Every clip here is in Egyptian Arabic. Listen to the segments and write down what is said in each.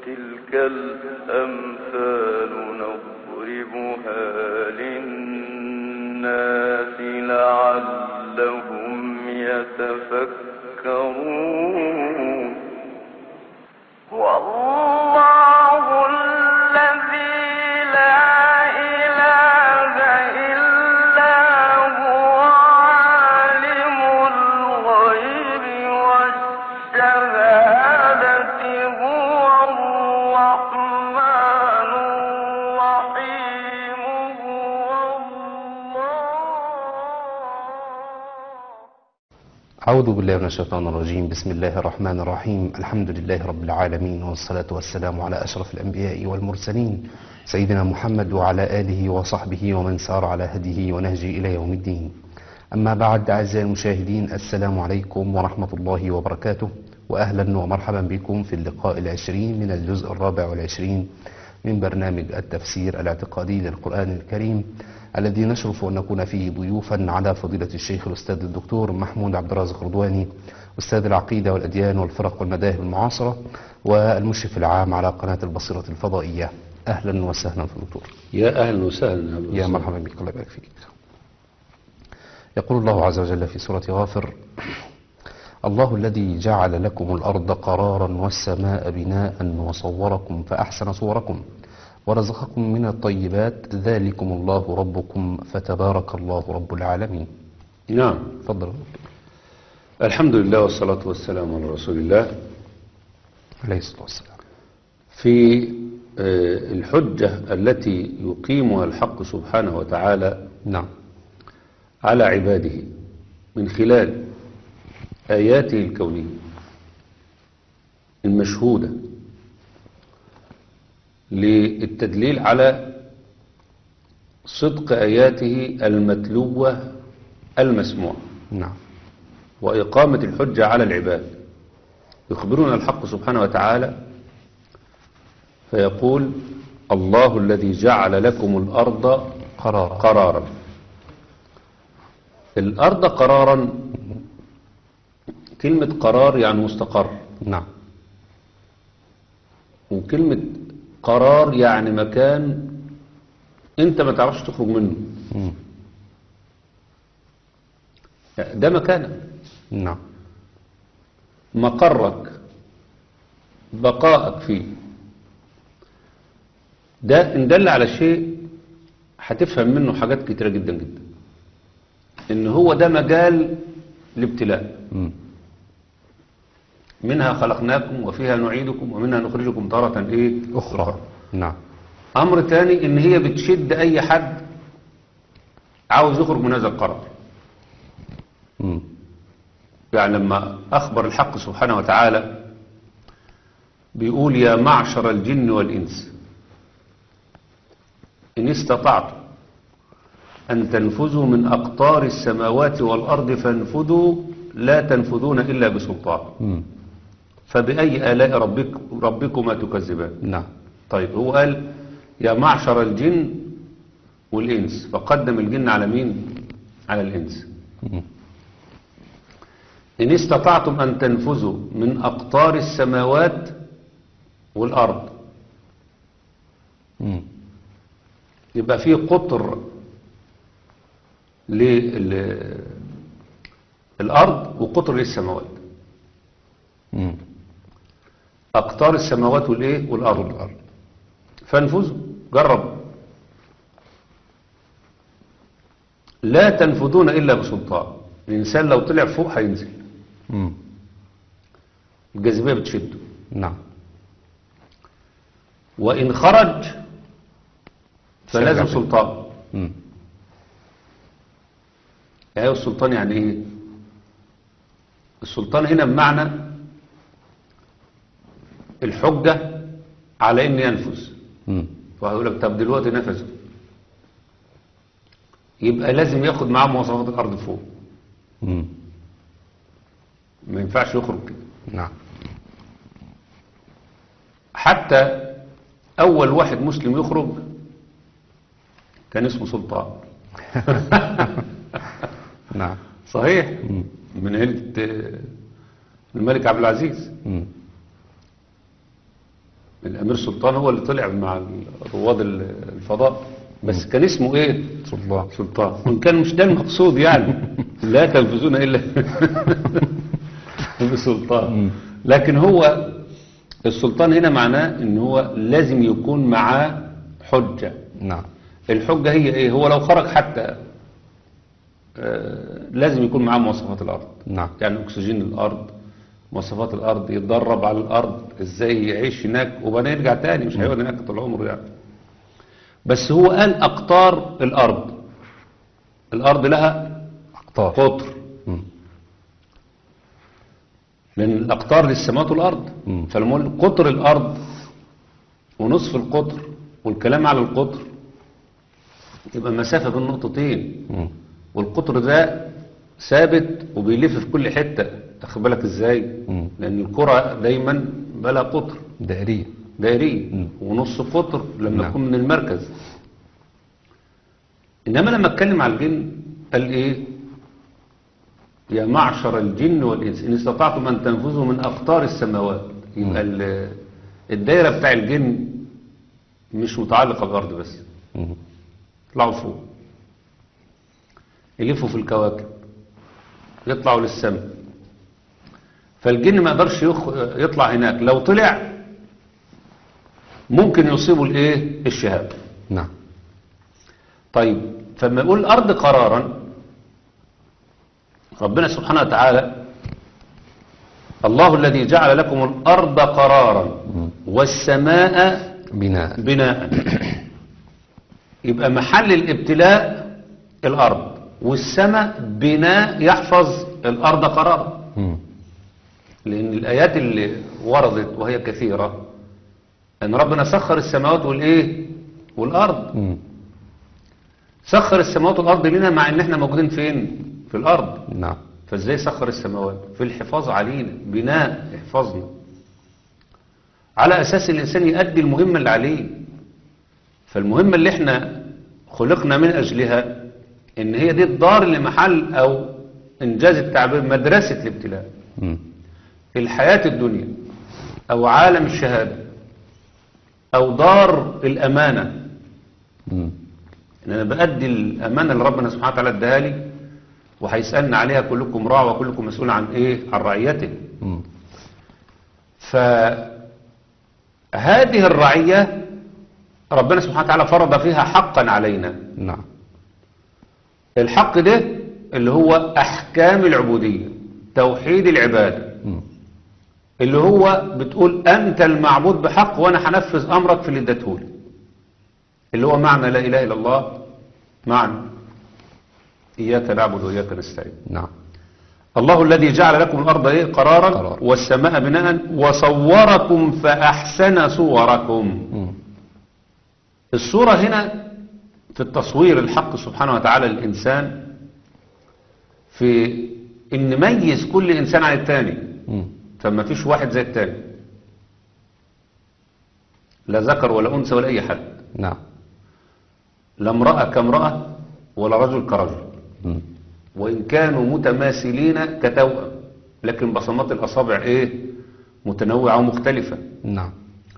وتلك الأمثال نضربها للناس لعلهم يتفكرون والله الذي لا إله إلا هو عالم الغيب والشهادة هو الرحمن الرحيم هو الله أعوذ بالله من الشيطان الرجيم بسم الله الرحمن الرحيم الحمد لله رب العالمين والصلاة والسلام على أشرف الأنبياء والمرسلين سيدنا محمد وعلى آله وصحبه ومن سار على هديه ونهجه إلى يوم الدين أما بعد أعزائي المشاهدين السلام عليكم ورحمة الله وبركاته وأهلا ومرحبا بكم في اللقاء العشرين من الجزء الرابع والعشرين من برنامج التفسير الاعتقادي للقرآن الكريم الذي نشرف أن نكون فيه ضيوفا على فضيلة الشيخ الأستاذ الدكتور محمود عبد الرازق رضواني أستاذ العقيدة والأديان والفرق والمذاهب المعاصرة والمشرف العام على قناة البصيرة الفضائية أهلا وسهلا في الدكتور يا اهلا وسهلا أبو يا أسامة. مرحبا بك الله يبارك فيك يقول الله عز وجل في سورة غافر الله الذي جعل لكم الأرض قرارا والسماء بناء وصوركم فأحسن صوركم ورزقكم من الطيبات ذلكم الله ربكم فتبارك الله رب العالمين نعم تفضل الحمد لله والصلاة والسلام على رسول الله عليه الصلاة والسلام في آه، الحجة التي يقيمها الحق سبحانه وتعالى نعم على عباده من خلال آياته الكونية المشهودة للتدليل على صدق آياته المتلوة المسموعة نعم وإقامة الحجة على العباد يخبرنا الحق سبحانه وتعالى فيقول الله الذي جعل لكم الأرض قرارا قرارا الأرض قرارا كلمة قرار يعني مستقر نعم وكلمة قرار يعني مكان انت ما تعرفش تخرج منه مم. ده مكانك نعم مقرك بقائك فيه ده ان دل على شيء هتفهم منه حاجات كتيرة جدا جدا ان هو ده مجال الابتلاء مم. منها خلقناكم وفيها نعيدكم ومنها نخرجكم تارة ايه أخرى نعم امر تاني ان هي بتشد اي حد عاوز يخرج من هذا القرار مم. يعني لما أخبر الحق سبحانه وتعالى بيقول يا معشر الجن والإنس إن استطعتم أن تنفذوا من أقطار السماوات والأرض فانفذوا لا تنفذون إلا بسلطان مم. فبأي آلاء ربك ربكما تكذبان نعم طيب هو قال يا معشر الجن والإنس فقدم الجن على مين على الإنس مم. إن استطعتم أن تنفذوا من أقطار السماوات والأرض مم. يبقى فيه قطر للأرض وقطر للسماوات مم. أقطار السماوات والإيه والأرض الأرض. فانفذوا جربوا لا تنفذون إلا بسلطان الإنسان لو طلع فوق هينزل مم. الجاذبية بتشده نعم وإن خرج فلازم سرع. سلطان مم. ايه السلطان يعني ايه السلطان هنا بمعنى الحجة على ان ينفذ مم. فهيقول لك طب دلوقتي نفذوا يبقى لازم ياخد معاه مواصفات الارض فوق مم. ما ينفعش يخرج كده نعم حتى اول واحد مسلم يخرج كان اسمه سلطان نعم صحيح مم. من عيلة آه، الملك عبد العزيز مم. الأمير سلطان هو اللي طلع مع رواد الفضاء بس كان اسمه ايه سلطان سلطان وان كان مش ده المقصود يعني لا تنفذون الا بسلطان لكن هو السلطان هنا معناه ان هو لازم يكون معاه حجة نعم الحجة هي ايه هو لو خرج حتى آه، لازم يكون معاه مواصفات الارض نعم يعني اكسجين الارض مواصفات الارض يتدرب على الارض ازاي يعيش هناك وبعدين يرجع تاني مش هيقعد هناك طول عمره يعني بس هو قال اقطار الارض الارض لها أقطار قطر مم. لان الاقطار للسماوات والارض مم. فلما نقول قطر الارض ونصف القطر والكلام على القطر يبقى مسافة بين نقطتين مم. والقطر ده ثابت وبيلف في كل حتة اخد بالك ازاي مم. لان الكرة دايما بلا قطر دائرية دائرية مم. ونص قطر لما نعم. يكون من المركز انما لما اتكلم على الجن قال ايه يا معشر الجن والانس ان استطعتم ان تنفذوا من اقطار السماوات يبقى ال- الدايره بتاع الجن مش متعلقه بالارض بس مم. يطلعوا فوق يلفوا في الكواكب يطلعوا للسماء فالجن ما يقدرش يخ... يطلع هناك لو طلع ممكن يصيبوا الايه الشهاب نعم طيب فما يقول الارض قرارا ربنا سبحانه وتعالى الله الذي جعل لكم الارض قرارا والسماء بناء بناء يبقى محل الابتلاء الأرض والسماء بناء يحفظ الأرض قرارا مم. لأن الآيات اللي وردت وهي كثيرة أن ربنا سخر السماوات والإيه والأرض مم. سخر السماوات والأرض لنا مع أن احنا موجودين فين في الأرض نعم فازاي سخر السماوات في الحفاظ علينا بناء يحفظنا على اساس الانسان يؤدي المهمه اللي عليه فالمهمه اللي احنا خلقنا من اجلها ان هي دي الدار اللي محل او انجاز التعبير مدرسه الابتلاء مم. الحياه الدنيا او عالم الشهاده او دار الامانه مم. ان انا بادي الامانه اللي ربنا سبحانه وتعالى اداها لي وهيسالنا عليها كلكم راع وكلكم مسؤول عن ايه عن رعيته مم. فهذه الرعيه ربنا سبحانه وتعالى فرض فيها حقا علينا نعم الحق ده اللي هو احكام العبوديه توحيد العباده مم. اللي هو بتقول انت المعبود بحق وانا هنفذ امرك في اللي اديتهولي اللي هو معنى لا اله الا الله معنى اياك نعبد واياك نستعين نعم الله الذي جعل لكم الأرض إيه قرارا قرار. والسماء بناء وصوركم فأحسن صوركم مم. الصورة هنا في التصوير الحق سبحانه وتعالى للإنسان في إن نميز كل إنسان عن التاني مم. فما فيش واحد زي التاني لا ذكر ولا أنثى ولا أي حد نعم لا امرأة كامرأة ولا رجل كرجل مم. وإن كانوا متماثلين كتوأم لكن بصمات الأصابع إيه متنوعة ومختلفة نعم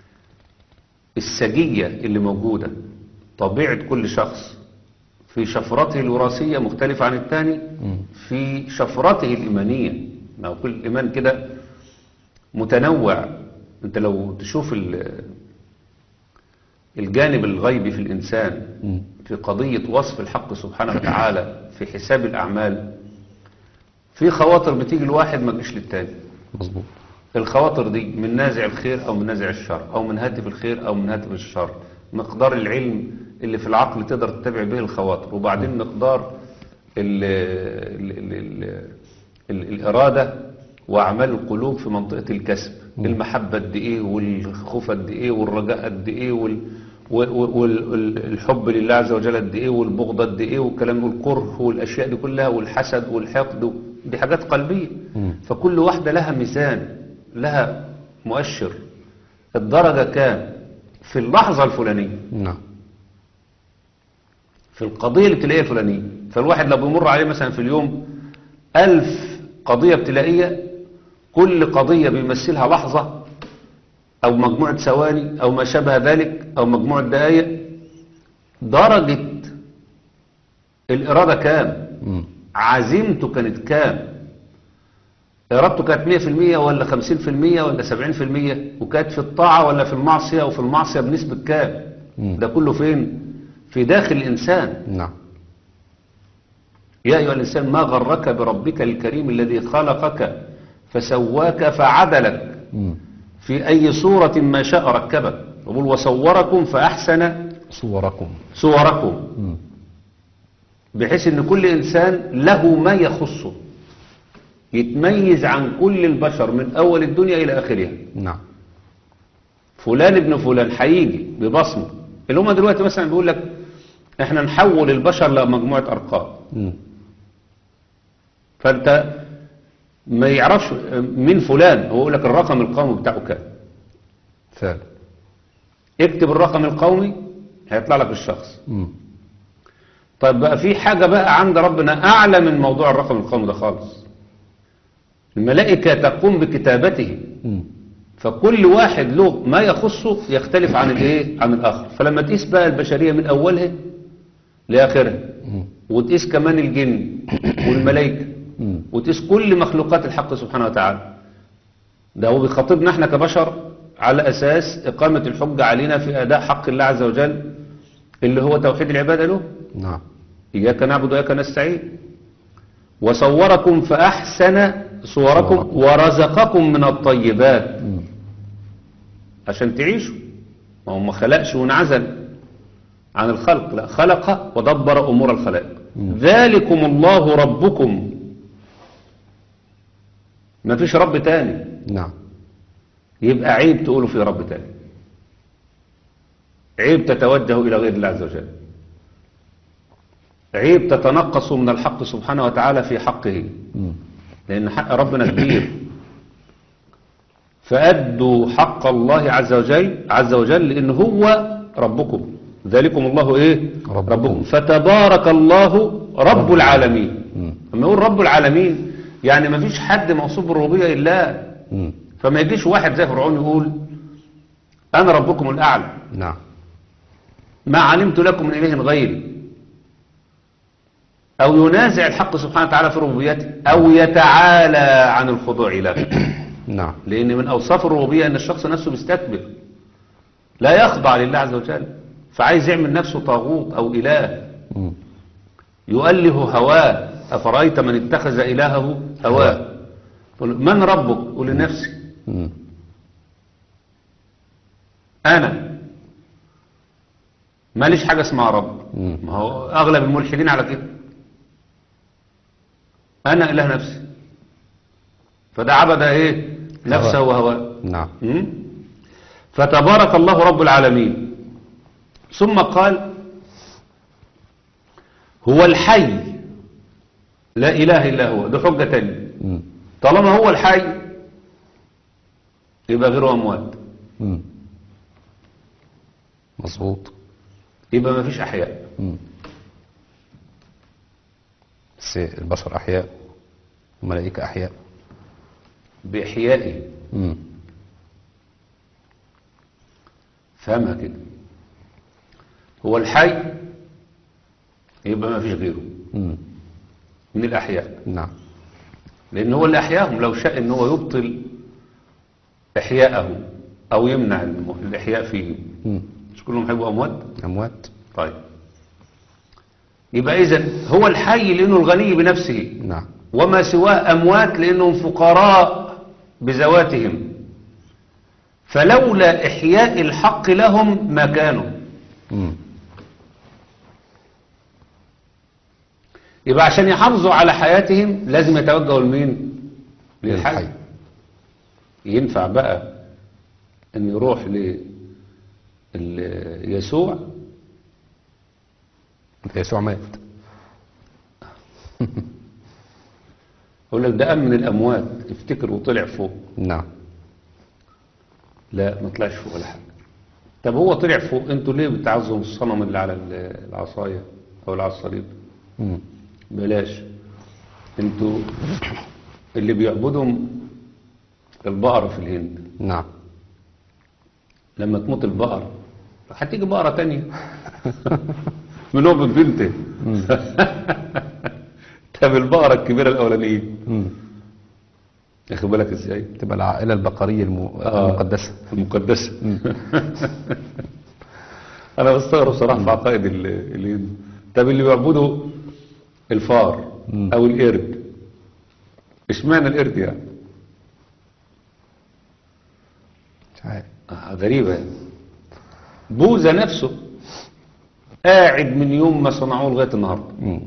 السجية اللي موجودة طبيعة كل شخص في شفرته الوراثية مختلفة عن الثاني مم. في شفرته الإيمانية ما هو كل إيمان كده متنوع أنت لو تشوف ال- الجانب الغيبي في الإنسان مم. في قضية وصف الحق سبحانه وتعالى في حساب الأعمال في خواطر بتيجي الواحد ما تجيش للتاني مظبوط الخواطر دي من نازع الخير أو من نازع الشر أو من هاتف الخير أو من هاتف الشر مقدار العلم اللي في العقل تقدر تتبع به الخواطر وبعدين مقدار ال ال ال ال ال الإرادة وأعمال القلوب في منطقة الكسب المحبة قد إيه والخوف قد إيه والرجاء قد إيه وال والحب لله عز وجل قد إيه والبغض قد إيه والكلام والكره والأشياء دي كلها والحسد والحقد دي حاجات قلبية مم. فكل واحدة لها ميزان لها مؤشر الدرجة كام في اللحظة الفلانية نعم في القضية الابتلائية الفلانية فالواحد لو بيمر عليه مثلا في اليوم ألف قضية ابتلائية كل قضية بيمثلها لحظة أو مجموعة ثواني أو ما شابه ذلك أو مجموعة دقايق درجة الإرادة كام مم. عزيمته كانت كام إرادته كانت 100% ولا 50% ولا 70% وكانت في الطاعة ولا في المعصية وفي المعصية بنسبة كام مم. ده كله فين في داخل الإنسان نعم يا أيها الإنسان ما غرك بربك الكريم الذي خلقك فسواك فعدلك مم. في أي صورة ما شاء ركبك يقول وصوركم فأحسن صوركم صوركم مم. بحيث ان كل انسان له ما يخصه يتميز عن كل البشر من اول الدنيا الى اخرها نعم فلان ابن فلان هيجي ببصمه اللي هم دلوقتي مثلا بيقول لك احنا نحول البشر لمجموعه ارقام مم. فانت ما يعرفش مين فلان هو يقول لك الرقم القومي بتاعه كام فعلا اكتب الرقم القومي هيطلع لك الشخص مم. طيب بقى في حاجة بقى عند ربنا أعلى من موضوع الرقم القومي ده خالص الملائكة تقوم بكتابته مم. فكل واحد له ما يخصه يختلف عن الايه عن الآخر فلما تقيس بقى البشرية من أولها لآخرها مم. وتقيس كمان الجن والملائكة مم. وتقيس كل مخلوقات الحق سبحانه وتعالى ده هو بيخاطبنا احنا كبشر على أساس إقامة الحجة علينا في أداء حق الله عز وجل اللي هو توحيد العبادة له نعم إياك نعبد وإياك نستعين وصوركم فأحسن صوركم صوركم. ورزقكم من الطيبات مم. عشان تعيشوا ما هو ما خلقش وانعزل عن الخلق لا خلق ودبر أمور الخلائق ذلكم الله ربكم ما فيش رب تاني نعم يبقى عيب تقولوا في رب تاني عيب تتوجه إلى غير الله عز وجل عيب تتنقص من الحق سبحانه وتعالى في حقه مم. لأن حق ربنا كبير فأدوا حق الله عز وجل عز وجل لأن هو ربكم ذلكم الله إيه ربكم. ربكم فتبارك الله رب العالمين مم. لما يقول رب العالمين يعني ما فيش حد موصوف بالربوبية إلا مم. فما يجيش واحد زي فرعون يقول أنا ربكم الأعلى نعم ما علمت لكم من إله غيري أو ينازع الحق سبحانه وتعالى في ربوبيته أو يتعالى عن الخضوع له نعم لأن من أوصاف الربوبية أن الشخص نفسه بيستكبر لا يخضع لله عز وجل فعايز يعمل نفسه طاغوت أو إله مم. يؤله هواه أفرأيت من اتخذ إلهه هواه قل من ربك قل لنفسي مم. أنا ماليش حاجة اسمها رب مم. ما هو أغلب الملحدين على كده أنا إله نفسي فده عبد إيه نفسه وهواه نعم مم؟ فتبارك الله رب العالمين ثم قال هو الحي لا إله إلا هو ده حجة تانية مم. طالما هو الحي يبقى غيره أموات مم. مظبوط يبقى ما فيش أحياء مم. بس البشر أحياء والملائكة أحياء بإحيائه مم. فهمها كده هو الحي يبقى ما فيش غيره مم. من الأحياء نعم لأن هو اللي أحياهم لو شاء أن هو يبطل إحياءه أو يمنع الم- الإحياء فيه مم. مش كلهم هيبقوا أموات أموات طيب يبقى إذن هو الحي لأنه الغني بنفسه نعم وما سواه أموات لأنهم فقراء بذواتهم فلولا إحياء الحق لهم ما كانوا مم. يبقى عشان يحافظوا على حياتهم لازم يتوجهوا لمين للحي للحي. ينفع بقى ان يروح ل ال- يسوع يسوع مات يقول لك ده قام من الاموات افتكر وطلع فوق نعم لا ما طلعش فوق ولا حاجه طب هو طلع فوق انتوا ليه بتعظموا الصنم اللي على ال- العصايه او اللي على الصليب مم. بلاش انتوا اللي بيعبدهم البقر في الهند نعم لما تموت البقرة هتيجي بقرة تانية من هو من بنته طب البقرة الكبيرة الأولانية مم. ياخد بالك ازاي؟ تبقى العائلة البقرية الم- آه. المقدسة المقدسة أنا بستغرب صراحة في عقائد ال- الهند طب اللي بيعبدوا الفار مم. أو القرد اشمعنى القرد يعني؟ مش عارف آه غريبة يعني. بوذا نفسه قاعد من يوم ما صنعوه لغاية النهاردة مم.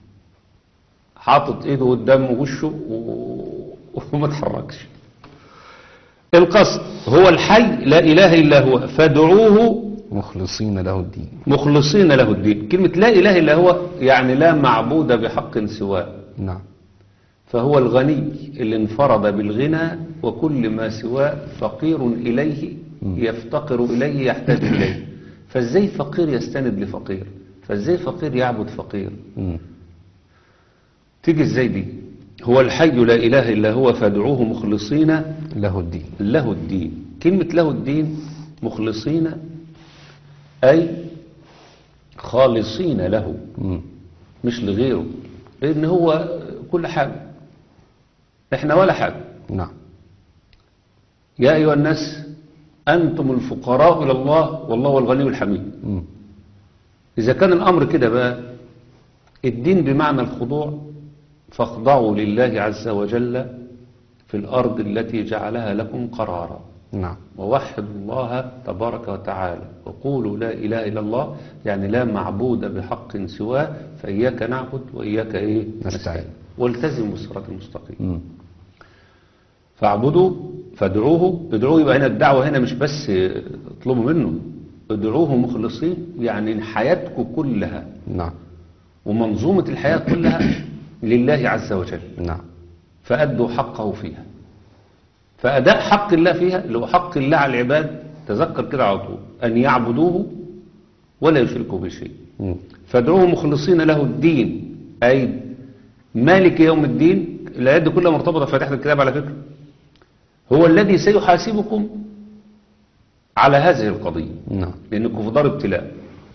حاطط ايده قدام وشه و- وما اتحركش القصد هو الحي لا اله الا هو فادعوه مخلصين له الدين مخلصين له الدين كلمة لا اله الا هو يعني لا معبود بحق سواه نعم فهو الغني اللي انفرد بالغنى وكل ما سواه فقير إليه يفتقر إليه يحتاج إليه فازاي فقير يستند لفقير فازاي فقير يعبد فقير مم. تيجي ازاي دي هو الحي لا إله إلا هو فادعوه مخلصين له الدين له الدين كلمة له الدين مخلصين أي خالصين له مم. مش لغيره لأن هو كل حاجة احنا ولا حاجة نعم يا أيها الناس أنتم الفقراء إلى الله والله هو الغني الحميد مم. إذا كان الأمر كده بقى الدين بمعنى الخضوع فاخضعوا لله عز وجل في الأرض التي جعلها لكم قرارا نعم ووحدوا الله تبارك وتعالى وقولوا لا إله إلا الله يعني لا معبود بحق سواه فإياك نعبد وإياك إيه نستعين. والتزموا الصراط المستقيم مم. فاعبدوا فادعوه ادعوه يبقى هنا الدعوة هنا مش بس اطلبوا منه ادعوه مخلصين يعني حياتكم كلها نعم ومنظومة الحياة كلها لله عز وجل نعم فأدوا حقه فيها فأداء حق الله فيها اللي هو حق الله على العباد تذكر كده على طول أن يعبدوه ولا يشركوا به شيء مم. فادعوه مخلصين له الدين أي مالك يوم الدين الآيات دي كلها مرتبطة في فاتحة الكتاب على فكرة هو الذي سيحاسبكم على هذه القضية نعم لأنكم في دار ابتلاء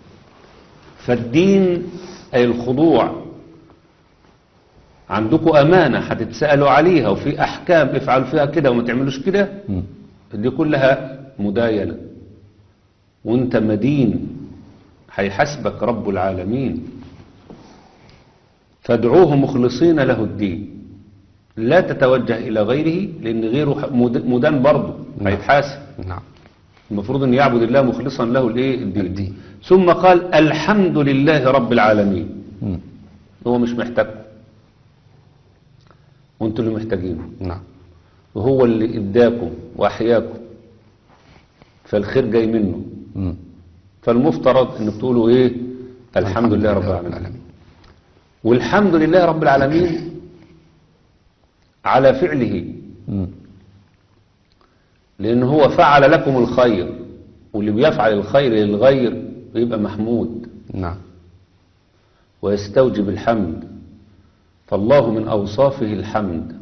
فالدين أي الخضوع عندكم أمانة هتتسألوا عليها وفي أحكام افعلوا فيها كده وما تعملوش كده مم. دي كلها مداينة وانت مدين هيحاسبك رب العالمين فادعوه مخلصين له الدين لا تتوجه إلى غيره لأن غيره مد- مدان برضه نعم. هيتحاسب نعم المفروض أن يعبد الله مخلصا له الايه الدين. الدين. ثم قال الحمد لله رب العالمين مم. هو مش محتاجكم وانتوا اللي محتاجينه نعم وهو اللي اداكم واحياكم فالخير جاي منه مم. فالمفترض انك تقولوا ايه الحمد لله رب العالمين العالمين والحمد لله رب العالمين على فعله مم. لان هو فعل لكم الخير واللي بيفعل الخير للغير بيبقى محمود نعم ويستوجب الحمد فالله من أوصافه الحمد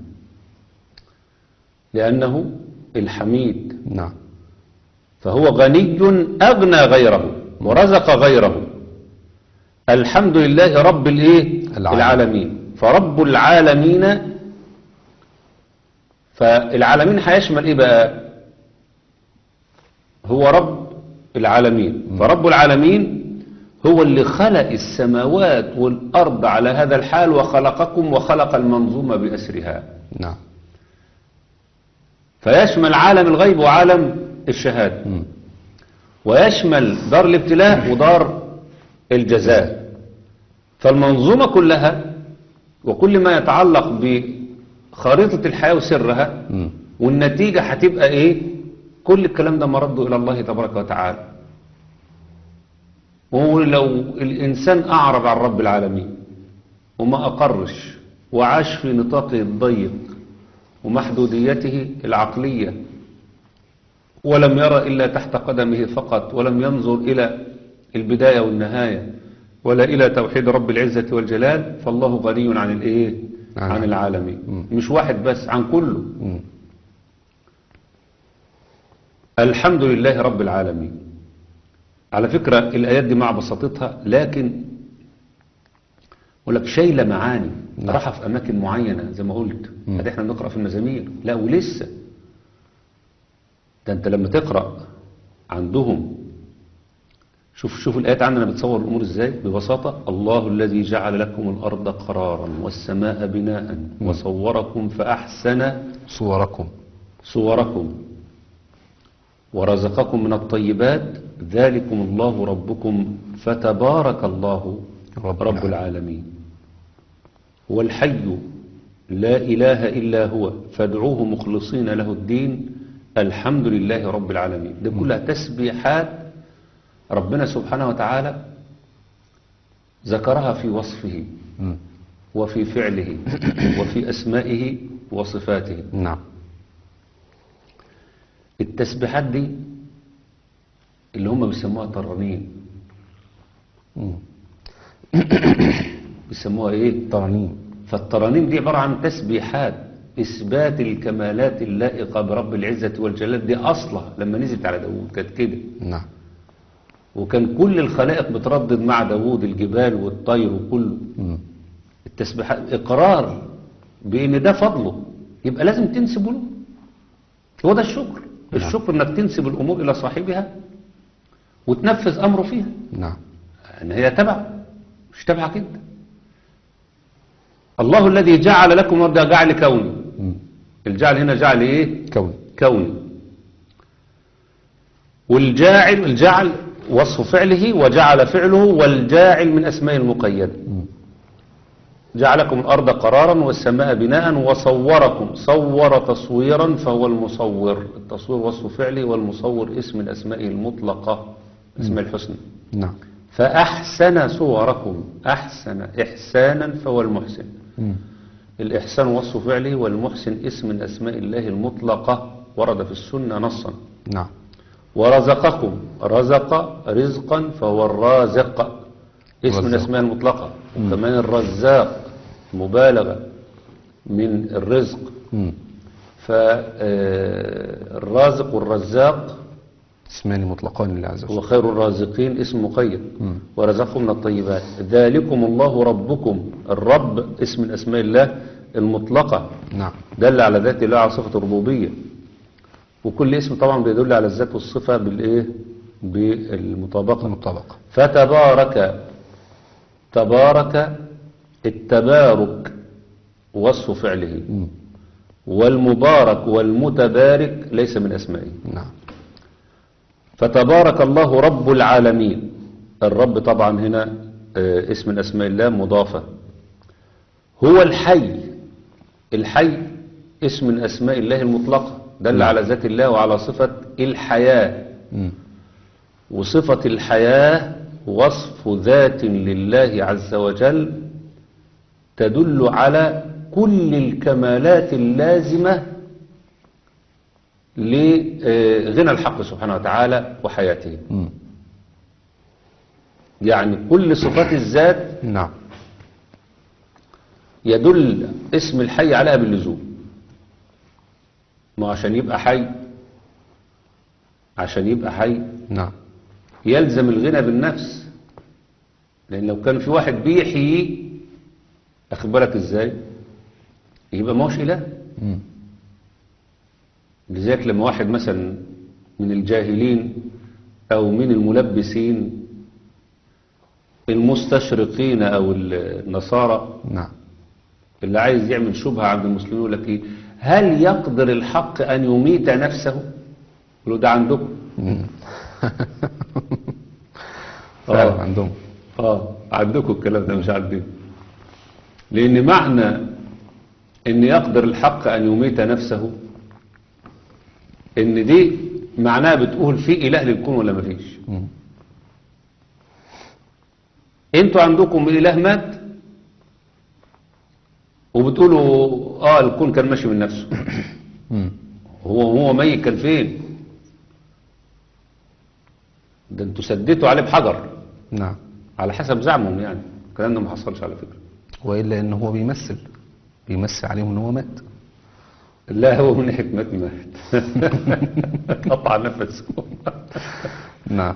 لأنه الحميد نعم فهو غني أغنى غيره ورزق غيره الحمد لله رب الايه العالمين. العالمين فرب العالمين فالعالمين هيشمل ايه بقى هو رب العالمين فرب العالمين هو اللي خلق السماوات والأرض على هذا الحال وخلقكم وخلق المنظومة بأسرها نعم فيشمل عالم الغيب وعالم الشهادة مم. ويشمل دار الابتلاء ودار الجزاء فالمنظومة كلها وكل ما يتعلق بخريطة الحياة وسرها مم. والنتيجة هتبقى ايه كل الكلام ده مرده الى الله تبارك وتعالى ولو الانسان اعرض عن رب العالمين وما اقرش وعاش في نطاقه الضيق ومحدوديته العقلية ولم يرى إلا تحت قدمه فقط ولم ينظر إلى البداية والنهاية ولا إلى توحيد رب العزة والجلال فالله غني عن الإيه عن عن العالمين مم. مش واحد بس عن كله مم. الحمد لله رب العالمين على فكرة الآيات دي مع بساطتها لكن ولك شايلة معاني نعم. راحة في أماكن معينة زي ما قلت مم. هذا احنا بنقرأ في المزامير لا ولسه ده انت لما تقرأ عندهم شوف شوف الآيات عندنا بتصور الأمور ازاي ببساطة الله الذي جعل لكم الأرض قرارا والسماء بناء وصوركم فأحسن صوركم صوركم ورزقكم من الطيبات ذلكم الله ربكم فتبارك الله رب رب, رب العالمين هو الحي لا إله إلا هو فادعوه مخلصين له الدين الحمد لله رب العالمين دي كلها تسبيحات ربنا سبحانه وتعالى ذكرها في وصفه مم. وفي فعله وفي أسمائه وصفاته نعم التسبيحات دي اللي هم بيسموها ترانيم مم. بيسموها ايه ترانيم فالترانيم دي عبارة عن تسبيحات إثبات الكمالات اللائقة برب العزة والجلال دي أصلها لما نزلت على داوود كانت كده نعم وكان كل الخلائق بتردد مع داوود الجبال والطير وكله مم. التسبيحات إقرار بأن ده فضله يبقى لازم تنسبه له هو ده الشكر الشكر انك تنسب الأمور إلى صاحبها وتنفذ أمره فيها نعم ان هي تبع مش تبعك انت الله الذي جعل لكم الارض جعل كوني مم. الجعل هنا جعل ايه كوني كوني والجاعل الجعل وصف فعله وجعل فعله والجاعل من اسماء المقيده مم. جعلكم الارض قرارا والسماء بناء وصوركم صور تصويرا فهو المصور التصوير وصف فعله والمصور اسم من اسمائه المطلقه اسماء الحسنى نعم فأحسن صوركم أحسن إحسانا فهو المحسن مم. الإحسان وصف فعله والمحسن اسم من أسماء الله المطلقة ورد في السنة نصا نعم ورزقكم رزق رزقا فهو الرازق اسم من رزاق. الأسماء المطلقة وكمان الرزاق مبالغة من الرزق مم. فالرازق والرزاق اسمان مطلقان لله عز هو وجل خير الرازقين اسم مقيد مم. ورزقكم من الطيبات ذلكم الله ربكم الرب اسم من اسماء الله المطلقة نعم دل على ذات الله على صفة الربوبية وكل اسم طبعا بيدل على الذات والصفة بالايه بالمطابقة المطابقة فتبارك تبارك التبارك وصف فعله مم. والمبارك والمتبارك ليس من اسمائه نعم فتبارك الله رب العالمين الرب طبعا هنا آه، اسم من أسماء الله مضافة هو الحي الحي اسم من أسماء الله المطلقة دل نعم. على ذات الله وعلى صفة الحياة مم. وصفة الحياة وصف ذات لله عز وجل تدل على كل الكمالات اللازمة لغنى الحق سبحانه وتعالى وحياته مم. يعني كل صفات الذات نعم يدل اسم الحي عليها باللزوم ما عشان يبقى حي عشان يبقى حي نعم يلزم الغنى بالنفس لان لو كان في واحد بيحيي اخد بالك ازاي يبقى ما هوش اله مم. لذلك لما واحد مثلا من الجاهلين او من الملبسين المستشرقين او النصارى نعم اللي عايز يعمل شبهة عند المسلمين يقول لك ايه هل يقدر الحق ان يميت نفسه يقولوا ده عندكم مم. آه. فعلا عندهم اه عندكم الكلام ده مش عندنا لان معنى ان يقدر الحق ان يميت نفسه ان دي معناها بتقول في اله للكون ولا مفيش مم. انتوا عندكم اله مات وبتقولوا اه الكون كان ماشي من نفسه مم. هو هو ميت كان فين ده انتوا سديتوا عليه بحجر نعم على حسب زعمهم يعني الكلام ده ما حصلش على فكرة وإلا إن هو بيمثل بيمثل عليهم إن هو مات لا هو من حكمة مات قطع نفسه نعم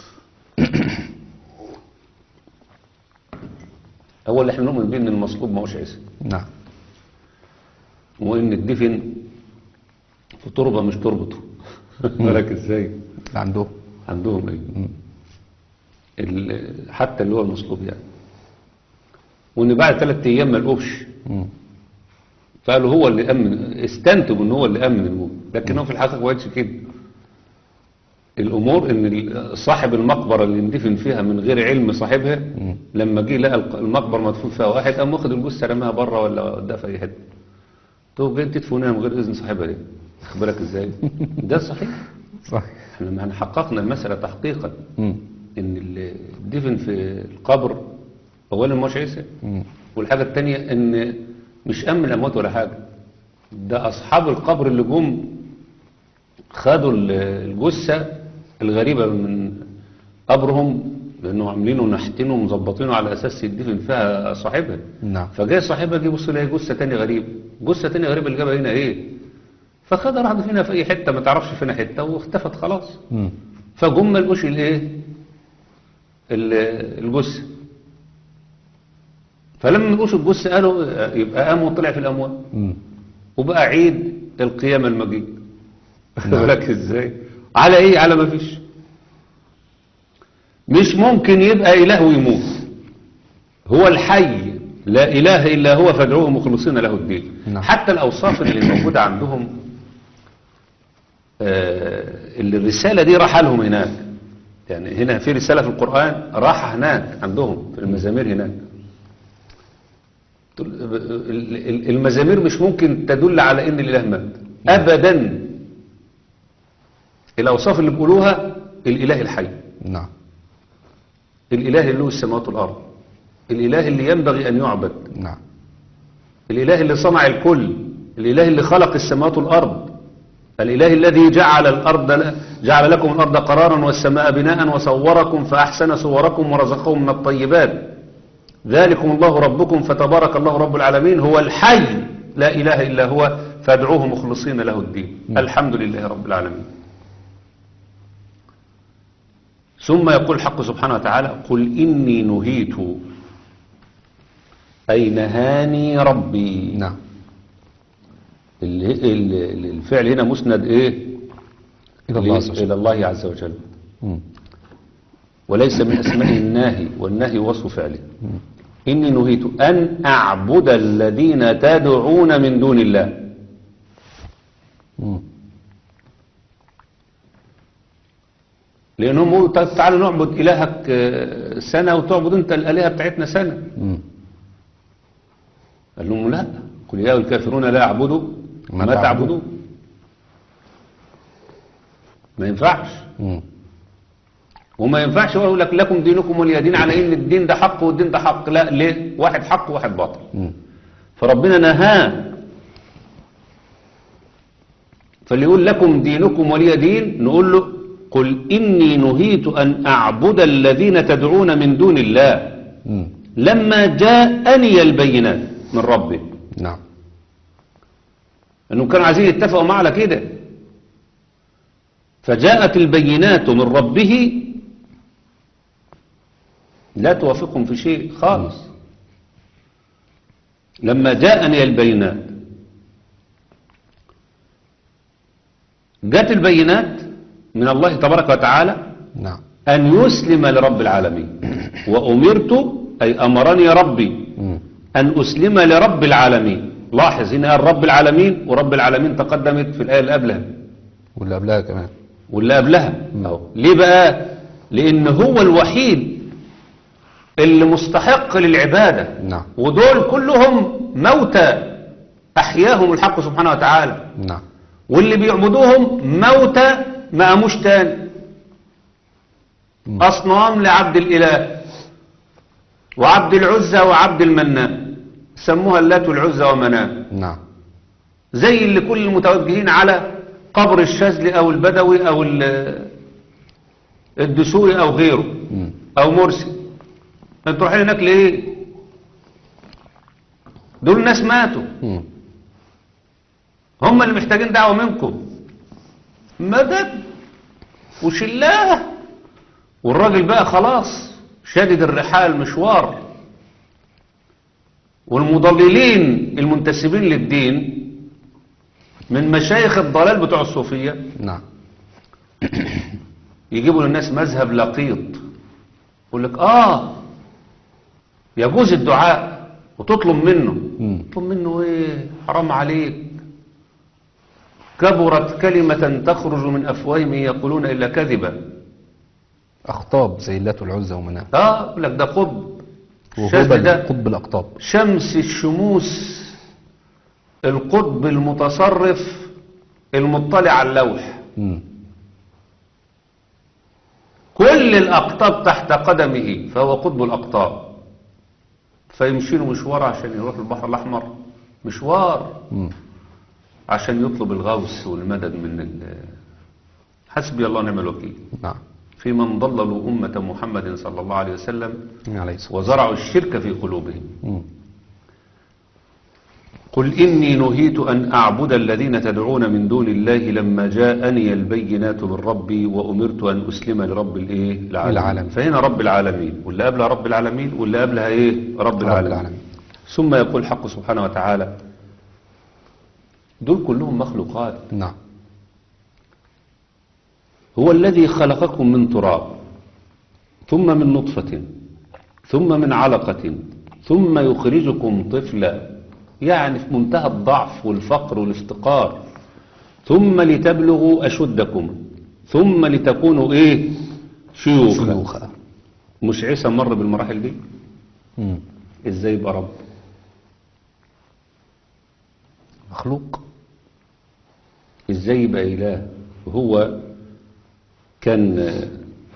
أول احنا نؤمن بيه ان المصلوب ما هوش عيسى نعم وان الدفن في تربة مش تربته بالك ازاي عنده عندهم ايه ال- حتى اللي هو المصلوب يعني وان بعد ثلاث ايام ما لقوش مم. فقالوا هو اللي امن استنتجوا ان هو اللي امن الموت لكن هو في الحقيقه ما كانش كده الامور ان ال- صاحب المقبره اللي اندفن فيها من غير علم صاحبها لما جه لقى الق- المقبره مدفون فيها واحد قام واخد الجثه رماها بره ولا وداها في اي حته طب جاي تدفنها من غير اذن صاحبها ليه؟ واخد بالك ازاي؟ ده صحيح صحيح احنا لما حققنا المساله تحقيقا مم. ان اللي دفن في القبر اولا مش عيسى مم. والحاجة التانية ان مش امن الاموات ولا حاجة ده اصحاب القبر اللي جم خدوا ال- الجثة الغريبة من قبرهم لانه عاملينه نحتينه ومظبطينه على اساس يدفن فيها صاحبها نعم فجاي صاحبها جه يبص يلاقي جثة تانية غريبة جثة تانية غريبة اللي جابها هنا ايه فخدها راح دفنها في اي حتة ما تعرفش فينا حتة واختفت خلاص مم. فجم ما لقوش الايه ال- الجثه فلما ما لقوش الجثه قالوا يبقى قام وطلع في الاموال مم. وبقى عيد القيامه المجيد واخد نعم. بالك ازاي على ايه على ما فيش مش ممكن يبقى اله ويموت هو الحي لا اله الا هو فادعوه مخلصين له الدين نعم. حتى الاوصاف اللي موجوده عندهم آه، اللي الرسالة دي راح لهم هناك يعني هنا في رسالة في القرآن راح هناك عندهم في المزامير هناك تقول- ال- ال- المزامير مش ممكن تدل على ان الاله مات ابدا الاوصاف اللي بيقولوها الاله الحي نعم الاله اللي له السماوات والارض الاله اللي ينبغي ان يعبد نعم الإله اللي صنع الكل الإله اللي خلق السماوات والأرض الإله الذي جعل الأرض جعل لكم الأرض قرارا والسماء بناء وصوركم فأحسن صوركم ورزقكم من الطيبات ذلكم الله ربكم فتبارك الله رب العالمين هو الحي لا إله إلا هو فادعوه مخلصين له الدين الحمد لله رب العالمين ثم يقول الحق سبحانه وتعالى قل إني نهيت أي نهاني ربي نعم ال- ال- الفعل هنا مسند ايه إلى الله عز وجل الى الله عز وجل مم. وليس من اسماء الناهي والنهي وصف فعله اني نهيت ان اعبد الذين تدعون من دون الله مم. لانهم يقولوا طيب تعالوا نعبد الهك آه، سنه وتعبد انت الالهه بتاعتنا سنه مم. قال لهم لا قل يا أيها الكافرون لا اعبدوا ما ما تعبدون. تعبدون ما ينفعش مم. وما ينفعش يقول لك لكم دينكم ولي دين على ان الدين ده حق والدين ده حق لا ليه واحد حق وواحد باطل مم. فربنا نهاه فاللي يقول لكم دينكم ولي دين نقول له قل إني نهيت أن أعبد الذين تدعون من دون الله مم. لما جاءني البينات من ربي نعم أنهم كانوا عايزين يتفقوا معه على كده فجاءت البينات من ربه لا توافقهم في شيء خالص لما جاءني البينات جاءت البينات من الله تبارك وتعالى نعم أن يسلم لرب العالمين وأمرت أي أمرني ربي مم. أن أسلم لرب العالمين لاحظ هنا قال رب العالمين ورب العالمين تقدمت في الآية اللي قبلها واللي قبلها كمان واللي قبلها أهو. ليه بقى لأن هو الوحيد اللي مستحق للعبادة نعم ودول كلهم موتى أحياهم الحق سبحانه وتعالى نعم واللي بيعبدوهم موتى ما قاموش تاني مم. أصنام لعبد الإله وعبد العزة وعبد المنان سموها اللات والعزة ومنان نعم زي اللي كل المتوجهين على قبر الشاذلي أو البدوي أو ال- الدسوقي أو غيره مم. أو مرسي انتوا رايحين هناك ليه دول ناس ماتوا مم. هم اللي محتاجين دعوة منكم مدد وشلاه والراجل بقى خلاص شادد الرحال مشوار والمضللين المنتسبين للدين من مشايخ الضلال بتوع الصوفية نعم يجيبوا للناس مذهب لقيط يقول لك اه يجوز الدعاء وتطلب منه مم. تطلب منه ايه حرام عليك كبرت كلمة تخرج من أفواههم إن يقولون إلا كذبا أخطاب زي اللات والعزى ومناه اه يقول لك ده قطب الشاذ وهبل ده قطب الأقطاب شمس الشموس القطب المتصرف المطلع على اللوح مم. كل الأقطاب تحت قدمه فهو قطب الأقطاب فيمشي له مشوار عشان يروح البحر الأحمر مشوار مم. عشان يطلب الغوث والمدد من ال حسبي الله ونعم الوكيل نعم في من ضللوا أمة محمد صلى الله عليه وسلم عليه الصلاة وزرعوا الشرك في قلوبهم مم. قل إني نهيت أن أعبد الذين تدعون من دون الله لما جاءني البينات من ربي وأمرت أن أسلم لرب الإيه العالمين العالمين. فهنا رب العالمين واللي قبلها رب العالمين واللي قبلها إيه رب, العالمين. العالمين. ثم يقول الحق سبحانه وتعالى دول كلهم مخلوقات نعم هو الذي خلقكم من تراب ثم من نطفة ثم من علقة ثم يخرجكم طفلا يعني في منتهى الضعف والفقر والافتقار ثم لتبلغوا أشدكم ثم لتكونوا إيه شيوخا شيوخا مش عيسى مر بالمراحل دي مم. ازاي يبقى رب مخلوق ازاي يبقى اله هو كان آه،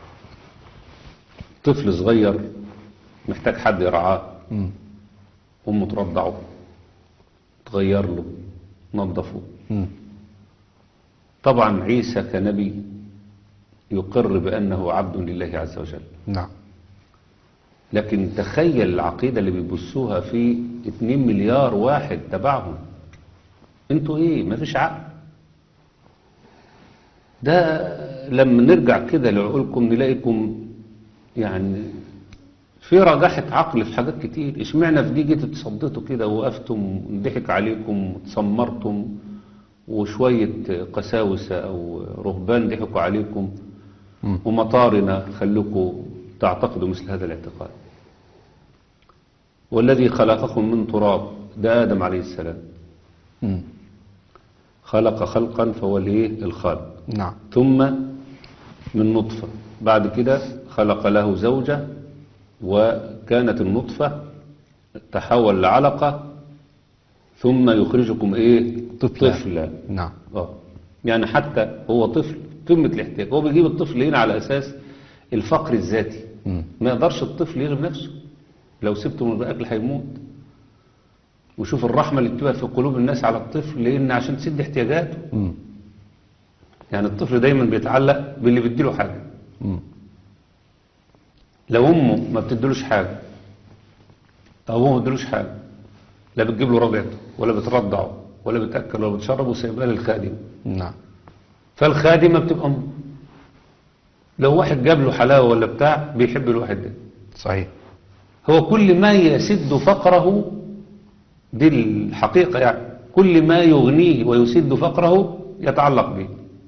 طفل صغير محتاج حد يرعاه مم. امه ترضعه تغير له نظفه مم. طبعا عيسى كنبي يقر بانه عبد لله عز وجل نعم لكن تخيل العقيدة اللي بيبصوها في 2 مليار واحد تبعهم انتوا ايه مفيش عقل ده لما نرجع كده لعقولكم نلاقيكم يعني في رجاحة عقل في حاجات كتير اشمعنى في دي جيتوا تصدتوا كده ووقفتم ضحك عليكم وتسمرتم وشوية قساوسة أو رهبان ضحكوا عليكم مم. ومطارنا خلوكم تعتقدوا مثل هذا الاعتقاد والذي خلقكم من تراب ده آدم عليه السلام مم. خلق خلقا فهو الايه الخالق نعم ثم من نطفة بعد كده خلق له زوجة وكانت النطفة تحول لعلقة ثم يخرجكم ايه طفلا. طفلا نعم اه يعني حتى هو طفل قمة الاحتياج هو بيجيب الطفل هنا على أساس الفقر الذاتي مم. ما يقدرش الطفل يغلب نفسه لو سبته من غير أكل هيموت وشوف الرحمة اللي بتبقى في قلوب الناس على الطفل لأن عشان تسد احتياجاته مم. يعني الطفل دايما بيتعلق باللي بيديله حاجة مم. لو أمه ما بتديلوش حاجة أو أبوه ما بيديلوش حاجة لا بتجيب له رضعته ولا بترضعه ولا بتأكل ولا بتشربه وسايبها للخادم نعم فالخادمة بتبقى أم لو واحد جاب له حلاوة ولا بتاع بيحب الواحد ده صحيح هو كل ما يسد فقره دي الحقيقة يعني كل ما يغنيه ويسد فقره يتعلق به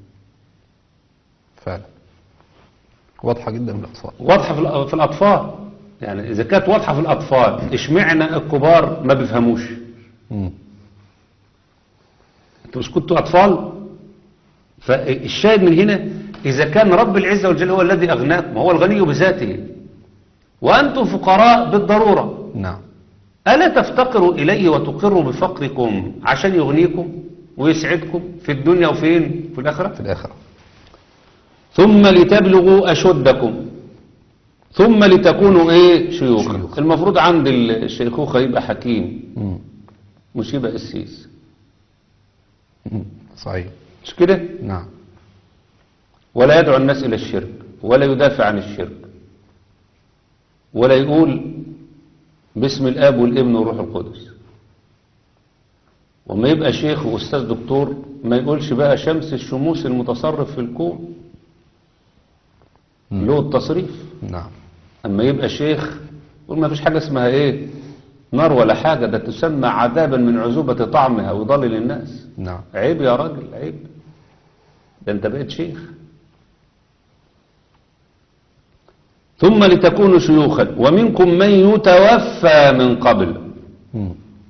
فعلا واضحة جدا بالأطفال واضحة في الأ- في الأطفال يعني إذا كانت واضحة في الأطفال اشمعنى الكبار ما بيفهموش مم. انتوا مش كنتوا أطفال فالشاهد من هنا إذا كان رب العزة والجل هو الذي أغناكم هو الغني بذاته وأنتم فقراء بالضرورة نعم ألا تفتقروا إليه وتقروا بفقركم عشان يغنيكم ويسعدكم في الدنيا وفين في الآخرة في الآخرة ثم لتبلغوا أشدكم ثم لتكونوا إيه شيوخا شيوخ. المفروض عند الشيخوخة يبقى حكيم مم. مش يبقى قسيس مم. صحيح مش كده نعم ولا يدعو الناس إلى الشرك ولا يدافع عن الشرك ولا يقول باسم الآب والابن والروح القدس وما يبقى شيخ وأستاذ دكتور ما يقولش بقى شمس الشموس المتصرف في الكون له التصريف نعم أما يبقى شيخ يقول ما فيش حاجة اسمها إيه نار ولا حاجة ده تسمى عذابا من عذوبة طعمها ويضلل الناس نعم عيب يا راجل عيب ده انت بقيت شيخ ثم لتكونوا شيوخا ومنكم من يتوفى من قبل مم.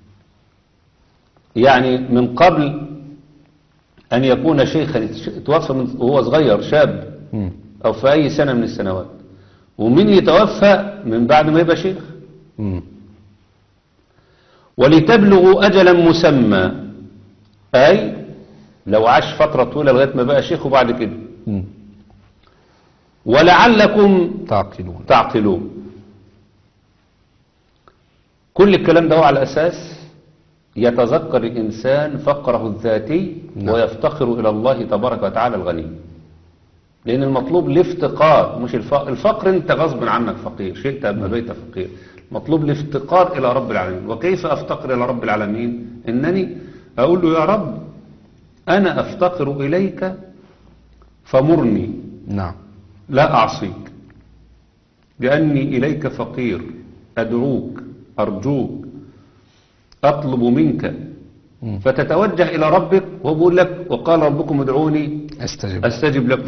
يعني من قبل أن يكون شيخا يتوفى من وهو صغير شاب مم. أو في أي سنة من السنوات ومن يتوفى من بعد ما يبقى شيخ مم. ولتبلغوا أجلا مسمى أي لو عاش فترة طويلة لغاية ما بقى شيخ وبعد كده مم. ولعلكم تعقلون تعقلون كل الكلام ده هو على أساس يتذكر الإنسان فقره الذاتي نعم. ويفتقر إلى الله تبارك وتعالى الغني لأن المطلوب الافتقار مش الفقر الفقر أنت غصب عنك فقير شئت أم أبيت فقير مطلوب الافتقار إلى رب العالمين وكيف أفتقر إلى رب العالمين إنني أقول له يا رب أنا أفتقر إليك فمرني نعم لا أعصيك لأني إليك فقير أدعوك أرجوك أطلب منك مم. فتتوجه إلى ربك وهو بيقول لك وقال ربكم ادعوني استجب أستجب لكم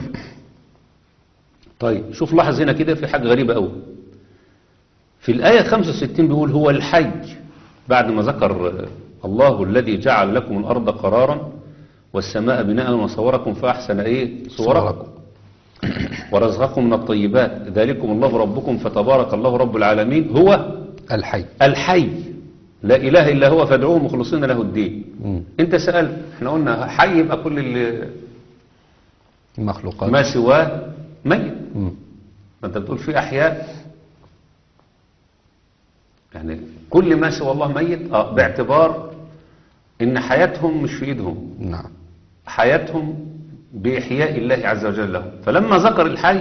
طيب شوف لاحظ هنا كده في حاجة غريبة قوي في الآية 65 بيقول هو الحي بعد ما ذكر آه، الله الذي جعل لكم الأرض قرارا والسماء بناء وصوركم فأحسن إيه صوركم ورزقكم من الطيبات ذلكم الله ربكم فتبارك الله رب العالمين هو الحي الحي لا إله إلا هو فادعوه مخلصين له الدين مم. انت سألت احنا قلنا حي يبقى كل اللي المخلوقات ما سواه ميت مم. فانت بتقول في احياء يعني كل ما سوى الله ميت اه باعتبار ان حياتهم مش في ايدهم نعم حياتهم باحياء الله عز وجل لهم فلما ذكر الحي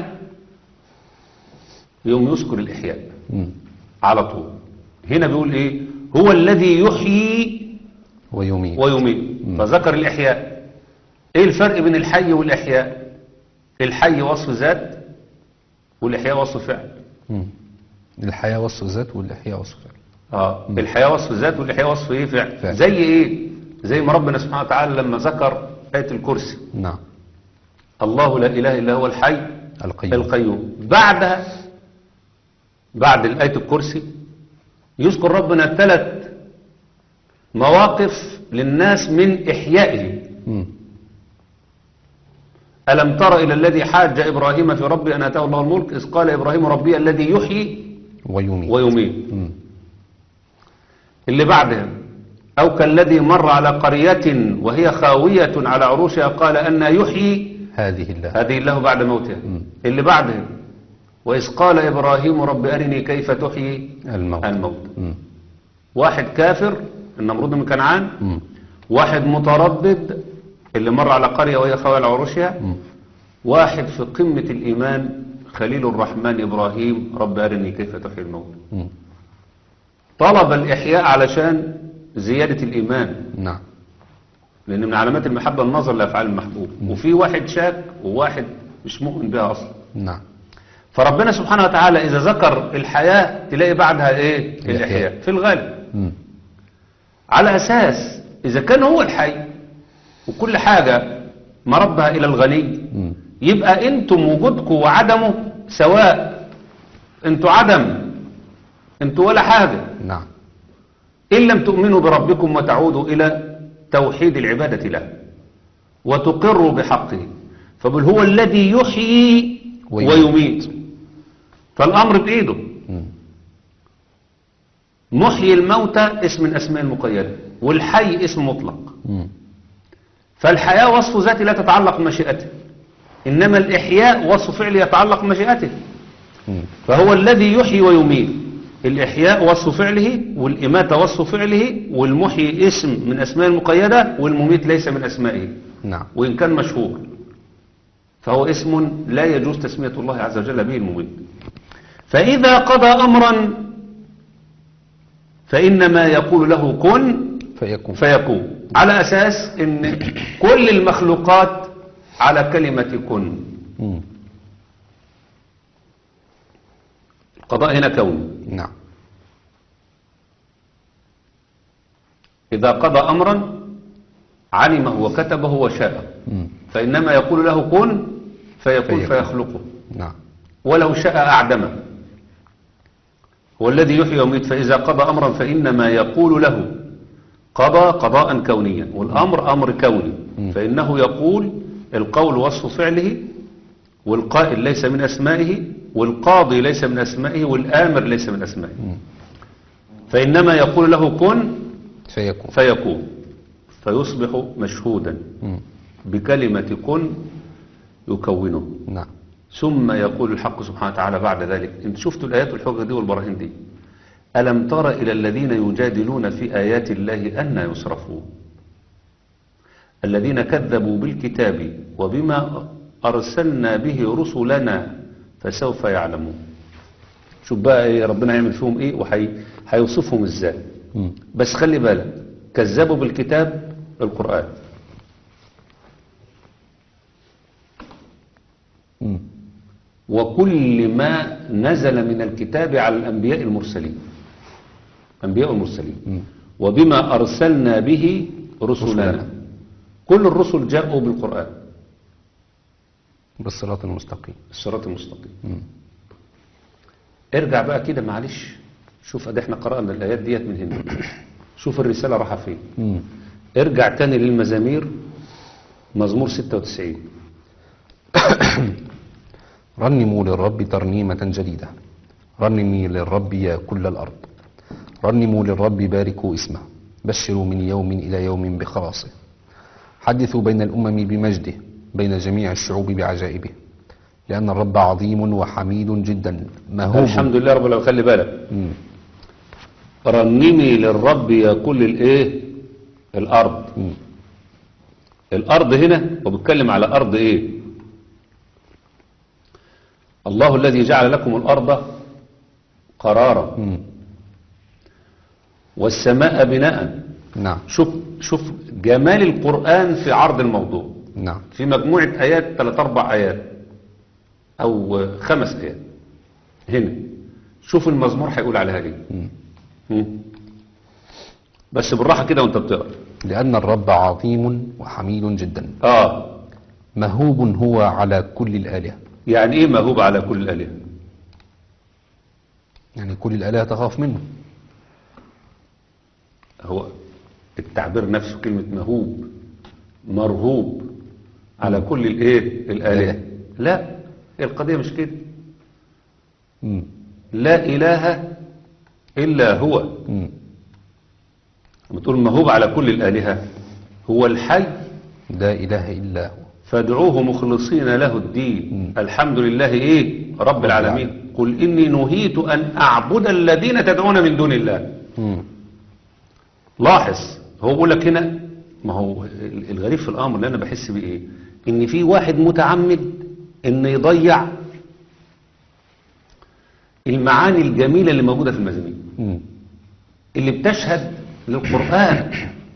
يوم يذكر الاحياء مم. على طول هنا بيقول ايه هو الذي يحيي ويميت ويميت فذكر الإحياء إيه الفرق بين الحي والإحياء الحي وصف ذات والإحياء وصف فعل مم. الحياة وصف ذات والإحياء وصف فعل آه. الحياة وصف ذات والإحياء وصف إيه فعل فعل. زي إيه زي ما ربنا سبحانه وتعالى لما ذكر آية الكرسي نعم الله لا إله إلا هو الحي القيوم القيوم بعدها بعد الآية الكرسي يذكر ربنا ثلاث مواقف للناس من إحيائه مم. ألم تر إلى الذي حاج إبراهيم في ربي أن أتاه الله الملك إذ قال إبراهيم ربي الذي يحيي ويميت ويميت مم. اللي بعدها أو كالذي مر على قرية وهي خاوية على عروشها قال أن يحيي هذه الله هذه الله بعد موتها مم. اللي بعدها وإذ قال إبراهيم رب أرني كيف تحيي الموت الموت مم. واحد كافر النمرود من كنعان مم. واحد متردد اللي مر على قرية وهي خاوية على عروشها مم. واحد في قمة الإيمان خليل الرحمن إبراهيم رب أرني كيف تحيي الموت مم. طلب الإحياء علشان زيادة الإيمان نعم لأن من علامات المحبة النظر لأفعال المحبوب وفي واحد شاك وواحد مش مؤمن بها أصلا نعم فربنا سبحانه وتعالى إذا ذكر الحياة تلاقي بعدها إيه الإحياء. الإحياء في الغالب مم. على أساس إذا كان هو الحي وكل حاجة مربها إلى الغني مم. يبقى أنتم وجودكم وعدمه سواء أنتوا عدم أنتوا ولا حاجة نعم إن لم تؤمنوا بربكم وتعودوا إلى توحيد العبادة له وتقروا بحقه فبل هو الذي يحيي ويميت. ويميت فالأمر بإيده مم. محيي الموتى اسم من أسماء المقيدة والحي اسم مطلق مم. فالحياة وصف ذاتي لا تتعلق بمشيئته إنما الإحياء وصف فعل يتعلق بمشيئته مم. فهو الذي يحيي ويميت الإحياء وصف فعله والإماتة وصف فعله والمحيي اسم من أسماء المقيدة والمميت ليس من أسمائه نعم وإن كان مشهور فهو اسم لا يجوز تسمية الله عز وجل به المميت فإذا قضى أمرا فإنما يقول له كن فيكون فيكون على أساس ان كل المخلوقات على كلمة كن مم. القضاء هنا كوني نعم إذا قضى أمرا علمه وكتبه وشاء مم. فإنما يقول له كن فيكون فيكون. فيخلقه نعم ولو شاء أعدمه هو الذي يحيي ويميت فإذا قضى أمرا فإنما يقول له قضى قضاء كونيا والأمر أمر كوني فإنه يقول القول وصف فعله والقائل ليس من أسمائه والقاضي ليس من أسمائه والآمر ليس من أسمائه فإنما يقول له كن فيكون فيكون فيصبح مشهودا مم. بكلمة كن يكونه نعم ثم يقول الحق سبحانه وتعالى بعد ذلك انت شفتوا الآيات والحجة دي والبراهين دي ألم تر إلى الذين يجادلون في آيات الله أن يصرفون الذين كذبوا بالكتاب وبما أرسلنا به رسلنا فسوف يعلمون شوف بقى إيه ربنا يعمل فيهم إيه وهيوصفهم إزاي مم. بس خلي بالك كذبوا بالكتاب القرآن مم. وكل ما نزل من الكتاب على الأنبياء المرسلين أنبياء المرسلين وبما أرسلنا به رسلنا رسلنا. كل الرسل جاءوا بالقرآن بالصراط المستقيم الصراط المستقيم ارجع بقى كده معلش شوف ادي احنا قرأنا الآيات ديت من هنا شوف الرسالة رايحة فين مم. ارجع تاني للمزامير مزمور 96 رنموا للرب ترنيمة جديدة رنمي للرب يا كل الأرض رنموا للرب باركوا اسمه بشروا من يوم إلى يوم بخلاصه حدثوا بين الأمم بمجده بين جميع الشعوب بعجائبه لأن الرب عظيم وحميد جدا مهوب الحمد لله رب العالمين خلي بالك مم. رنمي للرب يا كل الايه الارض مم. الارض هنا وبيتكلم على ارض ايه الله الذي جعل لكم الارض قرارا مم. والسماء بناء نعم شوف شوف جمال القرآن في عرض الموضوع نعم في مجموعة آيات ثلاث أربع آيات أو خمس آيات هنا شوف المزمور هيقول عليها إيه مم. مم. بس بالراحة كده وأنت بتقرأ لأن الرب عظيم وحميد جدا آه مهوب هو على كل الآلهة يعني إيه موهوب على كل الآلهة يعني كل الآلهة تخاف منه هو التعبير نفسه كلمة مهوب مرهوب على كل الايه الآلهة الآلهة. لا القضية مش كده مم. لا إله إلا هو مم. لما تقول مهوب على كل الآلهة هو الحي لا إله إلا هو فادعوه مخلصين له الدين الحمد لله إيه رب العالمين قل إني نهيت أن أعبد الذين تدعون من دون الله مم. لاحظ هو بيقول لك هنا ما هو الغريب في الامر اللي انا بحس بيه ايه ان في واحد متعمد ان يضيع المعاني الجميله اللي موجوده في المزامير مم. اللي بتشهد للقران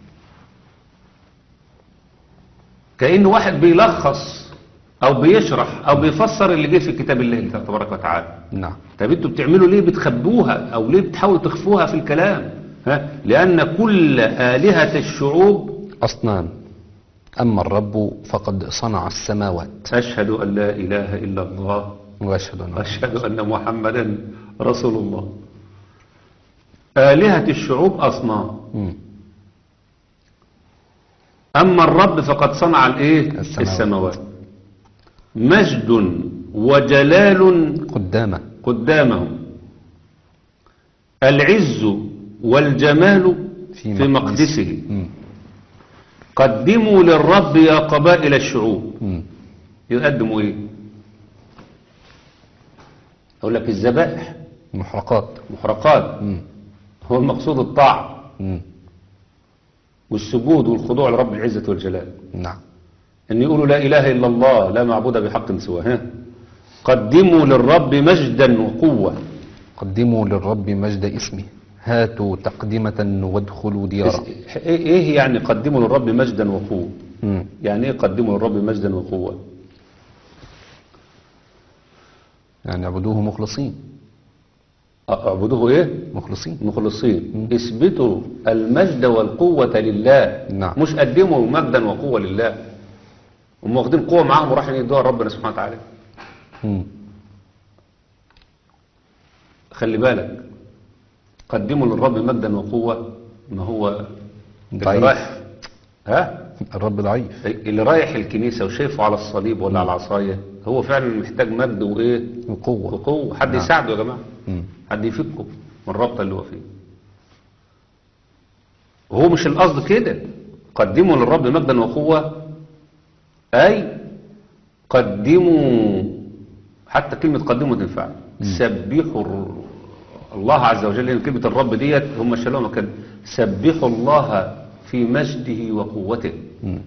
كأن واحد بيلخص او بيشرح او بيفسر اللي جه في كتاب الله تبارك وتعالى نعم طب انتوا بتعملوا ليه بتخبوها او ليه بتحاولوا تخفوها في الكلام ها لان كل آلهة الشعوب أصنام أما الرب فقد صنع السماوات أشهد أن لا إله إلا الله وأشهد أن أشهد أن محمدا رسول الله آلهة الشعوب أصنام مم. أما الرب فقد صنع الإيه السماوات. السماوات مجد وجلال قدامه قدامهم العز والجمال في في مقدس. مقدسه مم. قدموا للرب يا قبائل الشعوب مم. يقدموا ايه اقول لك الذبائح محرقات محرقات مم. هو المقصود الطاعة مم. والسجود والخضوع لرب العزة والجلال نعم ان يقولوا لا اله الا الله لا معبود بحق سواه ها؟ قدموا للرب مجدا وقوة قدموا للرب مجد اسمه هاتوا تقدمة وادخلوا ديارا ايه إيه يعني قدموا للرب مجدا وقوة مم. يعني ايه قدموا للرب مجدا وقوة يعني اعبدوه مخلصين اعبدوه ايه مخلصين مخلصين اثبتوا المجد والقوة لله نعم. مش قدموا مجدا وقوة لله هم واخدين قوة معاهم ورايحين يدوها لربنا سبحانه وتعالى مم. خلي بالك قدموا للرب مجدا وقوة ما هو اللي ضعيف. رايح ها الرب ضعيف اللي رايح الكنيسة وشايفه على الصليب ولا على العصاية هو فعلا محتاج مجد وايه وقوة وقوة حد نعم. يساعده يا جماعة مم. حد يفكه من الرابطة اللي هو فيه هو مش القصد كده قدموا للرب مجدا وقوة أي قدموا حتى كلمة قدموا تنفع سبحوا الر- الله عز وجل لأن كلمة الرب ديت هم شالوها مكان سبحوا الله في مجده وقوته مم.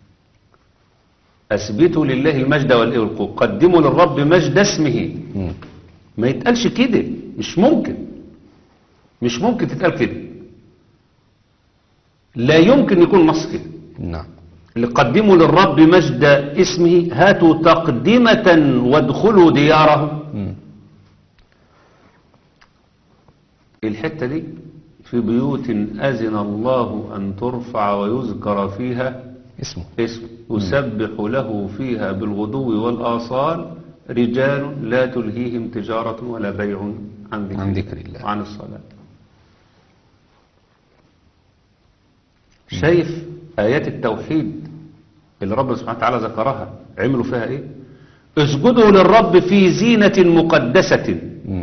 أثبتوا لله المجد والإيه والقوة قدموا للرب مجد اسمه مم. ما يتقالش كده مش ممكن مش ممكن تتقال كده لا يمكن يكون نص كده نعم اللي قدموا للرب مجد اسمه هاتوا تقدمة وادخلوا دياره مم. الحتة دي في بيوت أذن الله أن ترفع ويذكر فيها اسمه اسم يسبح له فيها بالغدو والآصال رجال لا تلهيهم تجارة ولا بيع عن ذكر, عن ذكر الله. وعن الصلاة شايف آيات التوحيد اللي ربنا سبحانه وتعالى ذكرها عملوا فيها ايه اسجدوا للرب في زينة مقدسة مم.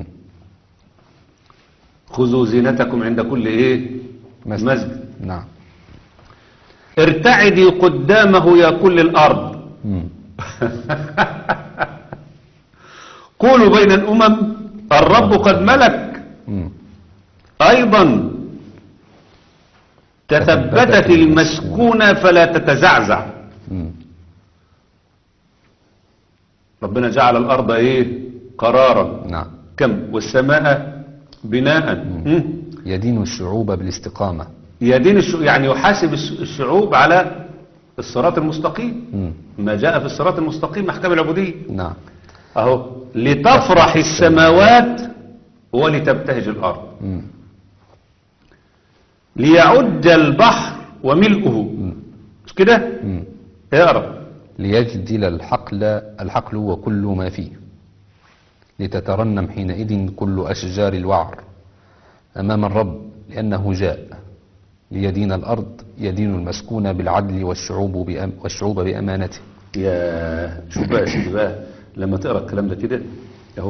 خذوا زينتكم عند كل ايه مسجد. مسجد نعم ارتعدي قدامه يا كل الأرض مم. قولوا بين الأمم الرب قد ملك مم. أيضا تثبتت المسكونة فلا تتزعزع مم. ربنا جعل الأرض إيه قرارا نعم كم والسماء بناء مم. يدين الشعوب بالاستقامة يدين الش... يعني يحاسب الش- الشعوب على الصراط المستقيم مم. ما جاء في الصراط المستقيم أحكام العبودية نعم أهو لتفرح السماوات ولتبتهج الأرض مم. ليعج البحر وملئه مش كده مم. اقرا ليجدل الحقل الحقل وكل ما فيه لتترنم حينئذ كل أشجار الوعر أمام الرب لأنه جاء ليدين الأرض يدين المسكون بالعدل والشعوب بأم والشعوب بأمانته يا شوف بقى يا سيدي بقى لما تقرا الكلام ده كده اهو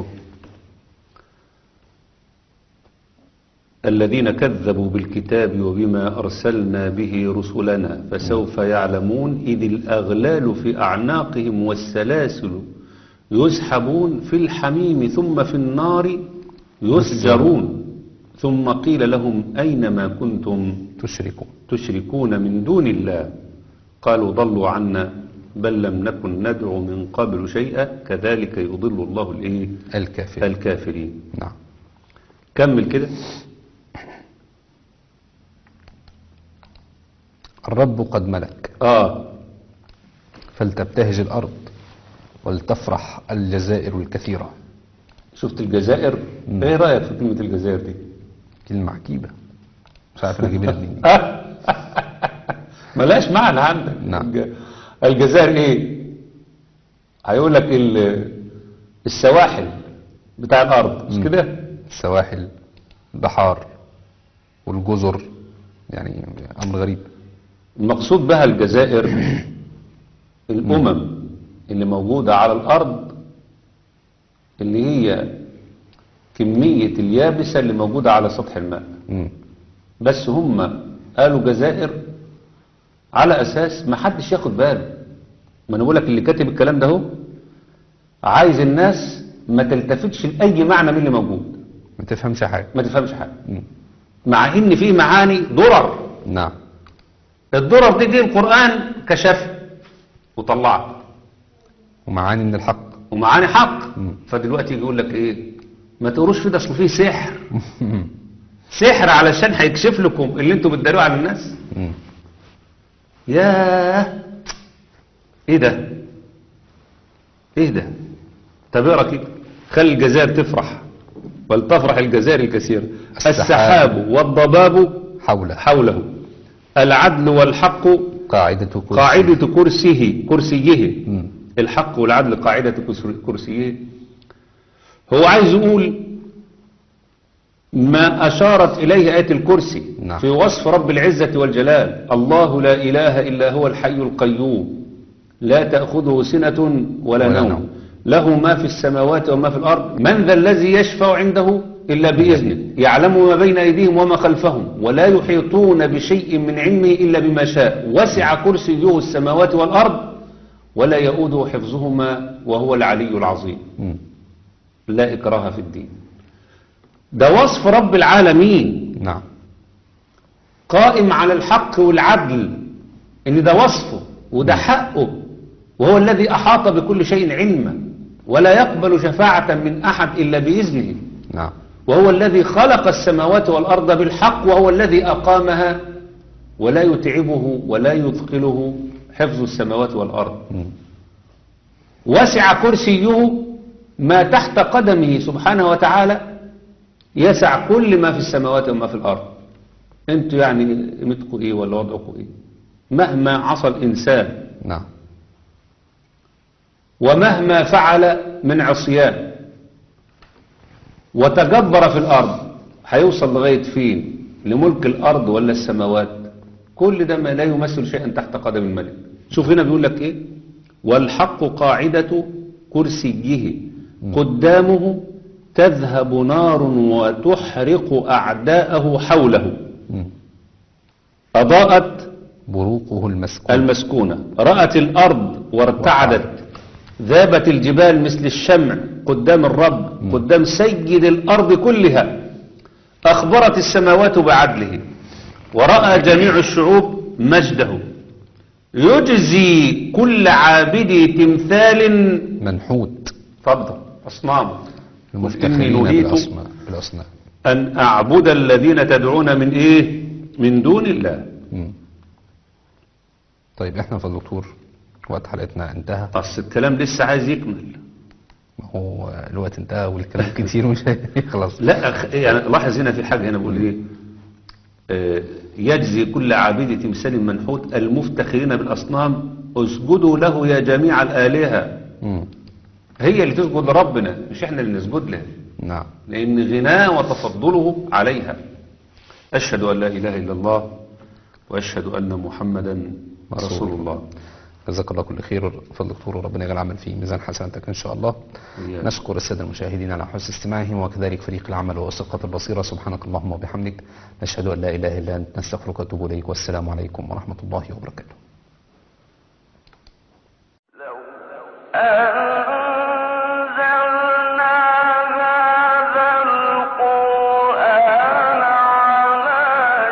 الذين كذبوا بالكتاب وبما أرسلنا به رسلنا فسوف يعلمون إذ الأغلال في أعناقهم والسلاسل يسحبون في الحميم ثم في النار يسجرون ثم قيل لهم أين ما كنتم تشركوا تشركون من دون الله قالوا ضلوا عنا بل لم نكن ندعو من قبل شيئا كذلك يضل الله الايه الكافر الكافرين نعم كمل كده الرب قد ملك اه فلتبتهج الأرض ولتفرح الجزائر الكثيرة شفت الجزائر ايه رايك في كلمه الجزائر دي كلمة عجيبة مش عارف أنا أجيبها منين ملاش معنى عندك نعم. الج- الجزائر ايه هيقول لك ال- السواحل بتاع الارض مش كده السواحل البحار والجزر يعني أمر غريب المقصود بها الجزائر الأمم اللي موجودة على الأرض اللي هي كمية اليابسة اللي موجودة على سطح الماء مم. بس هم قالوا جزائر على أساس ما حدش ياخد باله ما أنا بقول لك اللي كاتب الكلام ده هو عايز الناس ما تلتفتش لأي معنى من اللي موجود ما تفهمش حاجة ما تفهمش حاجة مم. مع إن فيه معاني درر نعم الدرر دي جه القرآن كشفها وطلعها ومعاني من الحق ومعاني حق فدلوقتي يجي يقول لك ايه ما تقروش فيه ده اصل فيه سحر سحر علشان هيكشف لكم اللي انتوا بتداروا على الناس مم. ياه ايه ده ايه ده طب اقرا كده خلي الجزائر تفرح ولتفرح الجزائر الكثير السحاب. السحاب والضباب حوله حوله العدل والحق قاعدة كرسي قاعدة كرسيه كرسيه مم. الحق والعدل قاعدة كسر- كرسيه هو عايز يقول ما أشارت إليه آية الكرسي نعم. في وصف رب العزة والجلال الله لا إله إلا هو الحي القيوم لا تأخذه سنة ولا, ولا نوم. نوم. له ما في السماوات وما في الأرض من ذا الذي يشفع عنده إلا بإذنه يعلم ما بين أيديهم وما خلفهم ولا يحيطون بشيء من علمه إلا بما شاء وسع كرسيه السماوات والأرض ولا يؤوده حفظهما وهو العلي العظيم مم. لا إكراه في الدين ده وصف رب العالمين نعم قائم على الحق والعدل ان ده وصفه وده حقه وهو الذي احاط بكل شيء علما ولا يقبل شفاعة من احد الا باذنه نعم وهو الذي خلق السماوات والارض بالحق وهو الذي اقامها ولا يتعبه ولا يثقله حفظ السماوات والارض مم. وسع كرسيه ما تحت قدمه سبحانه وتعالى يسع كل ما في السماوات وما في الأرض انتوا يعني قيمتكم ايه ولا وضعكم ايه مهما عصى الإنسان نعم ومهما فعل من عصيان وتجبر في الأرض هيوصل لغاية فين لملك الأرض ولا السماوات كل ده ما لا يمثل شيئا تحت قدم الملك شوف هنا بيقول لك ايه والحق قاعدة كرسيه قدامه تذهب نار وتحرق أعداءه حوله مم. أضاءت بروقه المسكون المسكونة رأت الأرض وارتعدت ذابت الجبال مثل الشمع قدام الرب قدام سيد الأرض كلها أخبرت السماوات بعدله ورأى جميع الشعوب مجده يجزي كل عابد تمثال منحوت فضل أصنام إني المفتخرين نهيت بالأصنام بالأصنام أن أعبد الذين تدعون من إيه من دون الله مم. طيب احنا في الدكتور وقت حلقتنا انتهى أصل الكلام لسه عايز يكمل ما هو الوقت انتهى والكلام كتير مش هيخلص لا أخ... يعني لاحظ هنا في حاجة هنا بقول ايه آه، يجزي كل عابد تمثال منحوت المفتخرين بالأصنام اسجدوا له يا جميع الآلهة مم. هي اللي تسجد لربنا مش احنا اللي نسجد له نعم لأن غناه وتفضله عليها أشهد أن لا إله إلا الله وأشهد أن محمدا رسول رسول الله جزاك الله كل خير فضل دكتور وربنا يجعل العمل في ميزان حسناتك ان شاء الله وإياك. نشكر الساده المشاهدين على حسن استماعهم وكذلك فريق العمل وثقة البصيره سبحانك اللهم وبحمدك نشهد ان لا اله الا انت نستغفرك ونتوب اليك والسلام عليكم ورحمه الله وبركاته لو أن